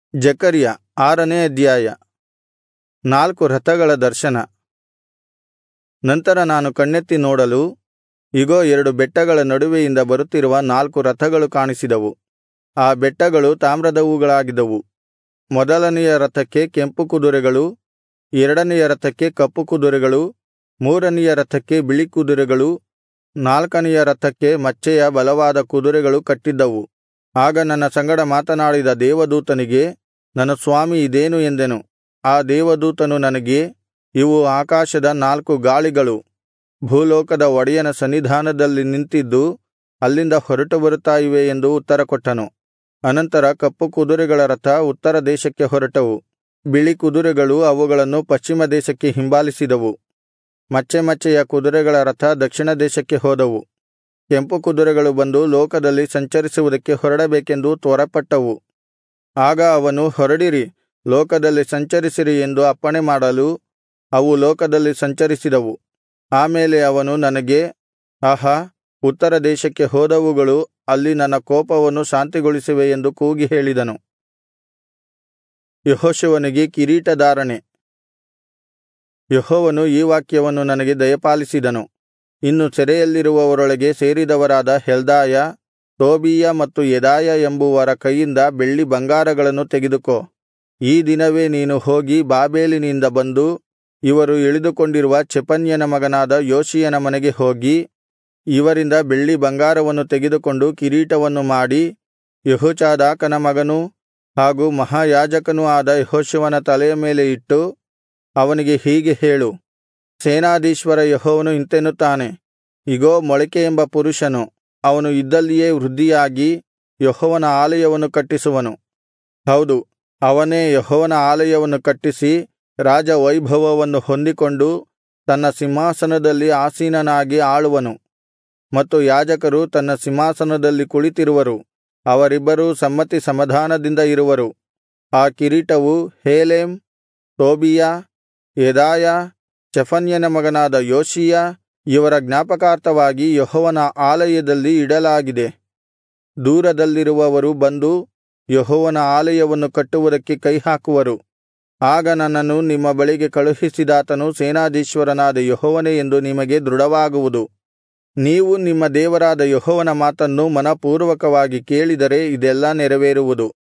ಜೆಕರ್ಯ ಆರನೇ ಅಧ್ಯಾಯ ನಾಲ್ಕು ರಥಗಳ ದರ್ಶನ ನಂತರ ನಾನು ಕಣ್ಣೆತ್ತಿ ನೋಡಲು ಇಗೋ ಎರಡು ಬೆಟ್ಟಗಳ ನಡುವೆಯಿಂದ ಬರುತ್ತಿರುವ ನಾಲ್ಕು ರಥಗಳು ಕಾಣಿಸಿದವು ಆ ಬೆಟ್ಟಗಳು ತಾಮ್ರದವುಗಳಾಗಿದ್ದವು ಮೊದಲನೆಯ ರಥಕ್ಕೆ ಕೆಂಪು ಕುದುರೆಗಳು ಎರಡನೆಯ ರಥಕ್ಕೆ ಕಪ್ಪು ಕುದುರೆಗಳು ಮೂರನೆಯ ರಥಕ್ಕೆ ಬಿಳಿ ಕುದುರೆಗಳು ನಾಲ್ಕನೆಯ ರಥಕ್ಕೆ ಮಚ್ಚೆಯ ಬಲವಾದ ಕುದುರೆಗಳು ಕಟ್ಟಿದ್ದವು ಆಗ ನನ್ನ ಸಂಗಡ ಮಾತನಾಡಿದ ದೇವದೂತನಿಗೆ ನನ್ನ ಸ್ವಾಮಿ ಇದೇನು ಎಂದೆನು ಆ ದೇವದೂತನು ನನಗೆ ಇವು ಆಕಾಶದ ನಾಲ್ಕು ಗಾಳಿಗಳು ಭೂಲೋಕದ ಒಡೆಯನ ಸನ್ನಿಧಾನದಲ್ಲಿ ನಿಂತಿದ್ದು ಅಲ್ಲಿಂದ ಹೊರಟು ಬರುತ್ತಾ ಇವೆ ಎಂದು ಉತ್ತರಕೊಟ್ಟನು ಅನಂತರ ಕಪ್ಪು ಕುದುರೆಗಳ ರಥ ಉತ್ತರ ದೇಶಕ್ಕೆ ಹೊರಟವು ಬಿಳಿ ಕುದುರೆಗಳು ಅವುಗಳನ್ನು ಪಶ್ಚಿಮ ದೇಶಕ್ಕೆ ಹಿಂಬಾಲಿಸಿದವು ಮಚ್ಚೆ ಮಚ್ಚೆಯ ಕುದುರೆಗಳ ರಥ ದಕ್ಷಿಣ ದೇಶಕ್ಕೆ ಹೋದವು ಕೆಂಪು ಕುದುರೆಗಳು ಬಂದು ಲೋಕದಲ್ಲಿ ಸಂಚರಿಸುವುದಕ್ಕೆ ಹೊರಡಬೇಕೆಂದು ತ್ವರೆಪಟ್ಟವು ಆಗ ಅವನು ಹೊರಡಿರಿ ಲೋಕದಲ್ಲಿ ಸಂಚರಿಸಿರಿ ಎಂದು ಅಪ್ಪಣೆ ಮಾಡಲು ಅವು ಲೋಕದಲ್ಲಿ ಸಂಚರಿಸಿದವು ಆ ಮೇಲೆ ಅವನು ನನಗೆ ಆಹಾ ಉತ್ತರ ದೇಶಕ್ಕೆ ಹೋದವುಗಳು ಅಲ್ಲಿ ನನ್ನ ಕೋಪವನ್ನು ಶಾಂತಿಗೊಳಿಸಿವೆ ಎಂದು ಕೂಗಿ ಹೇಳಿದನು ಯೆಹೋಶುವನಿಗೆ ಕಿರೀಟಧಾರಣೆ ಯೆಹೋವನು ಈ ವಾಕ್ಯವನ್ನು ನನಗೆ ದಯಪಾಲಿಸಿದನು ಇನ್ನು ಸೆರೆಯಲ್ಲಿರುವವರೊಳಗೆ ಸೇರಿದವರಾದ ಹೆಲ್ದಾಯ ತೋಬೀಯ ಮತ್ತು ಯೆದಾಯ ಎಂಬುವರ ಕೈಯಿಂದ ಬೆಳ್ಳಿ ಬಂಗಾರಗಳನ್ನು ತೆಗೆದುಕೋ ಈ ದಿನವೇ ನೀನು ಹೋಗಿ ಬಾಬೆಲಿನಿಂದ ಬಂದು ಇವರು ಇಳಿದುಕೊಂಡಿರುವ ಚೆಫನ್ಯನ ಮಗನಾದ ಯೋಷೀಯನ ಮನೆಗೆ ಹೋಗಿ ಇವರಿಂದ ಬೆಳ್ಳಿ ಬಂಗಾರವನ್ನು ತೆಗೆದುಕೊಂಡು ಕಿರೀಟವನ್ನು ಮಾಡಿ ಯೆಹೋಚಾದಾಕನ ಮಗನೂ ಹಾಗೂ ಮಹಾಯಾಜಕನೂ ಆದ ಯೆಹೋಶುವನ ತಲೆಯ ಮೇಲೆ ಇಟ್ಟು ಅವನಿಗೆ ಹೀಗೆ ಹೇಳು ಸೇನಾಧೀಶ್ವರ ಯೆಹೋವನು ಇಂತೆನ್ನುತ್ತಾನೆ ಇಗೋ ಮೊಳಿಕೆ ಎಂಬ ಪುರುಷನು ಅವನು ಇದ್ದಲ್ಲಿಯೇ ವೃದ್ಧಿಯಾಗಿ ಯೆಹೋವನ ಆಲಯವನ್ನು ಕಟ್ಟಿಸುವನು ಹೌದು ಅವನೇ ಯೆಹೋವನ ಆಲಯವನ್ನು ಕಟ್ಟಿಸಿ ರಾಜವೈಭವವನ್ನು ಹೊಂದಿಕೊಂಡು ತನ್ನ ಸಿಂಹಾಸನದಲ್ಲಿ ಆಸೀನನಾಗಿ ಆಳುವನು ಮತ್ತು ಯಾಜಕರು ತನ್ನ ಸಿಂಹಾಸನದಲ್ಲಿ ಕುಳಿತಿರುವರು ಅವರಿಬ್ಬರೂ ಸಮ್ಮತಿ ಸಮಾಧಾನದಿಂದ ಇರುವರು ಆ ಕಿರೀಟವು ಹೇಲೆಮ್ ತೋಬೀಯ ಯೆದಾಯ ಚೆಫನ್ಯನ ಮಗನಾದ ಯೋಷೀಯ ಇವರ ಜ್ಞಾಪಕಾರ್ಥವಾಗಿ ಯೆಹೋವನ ಆಲಯದಲ್ಲಿ ಇಡಲಾಗಿದೆ ದೂರದಲ್ಲಿರುವವರು ಬಂದು ಯೆಹೋವನ ಆಲಯವನ್ನು ಕಟ್ಟುವುದಕ್ಕೆ ಕೈಹಾಕುವರು ಆಗ ನನ್ನನ್ನು ನಿಮ್ಮ ಬಳಿಗೆ ಕಳುಹಿಸಿದಾತನು ಸೇನಾಧೀಶ್ವರನಾದ ಯೆಹೋವನೇ ಎಂದು ನಿಮಗೆ ದೃಢವಾಗುವುದು ನೀವು ನಿಮ್ಮ ದೇವರಾದ ಯೆಹೋವನ ಮಾತನ್ನು ಮನಃಪೂರ್ವಕವಾಗಿ ಕೇಳಿದರೆ ಇದೆಲ್ಲಾ ನೆರವೇರುವುದು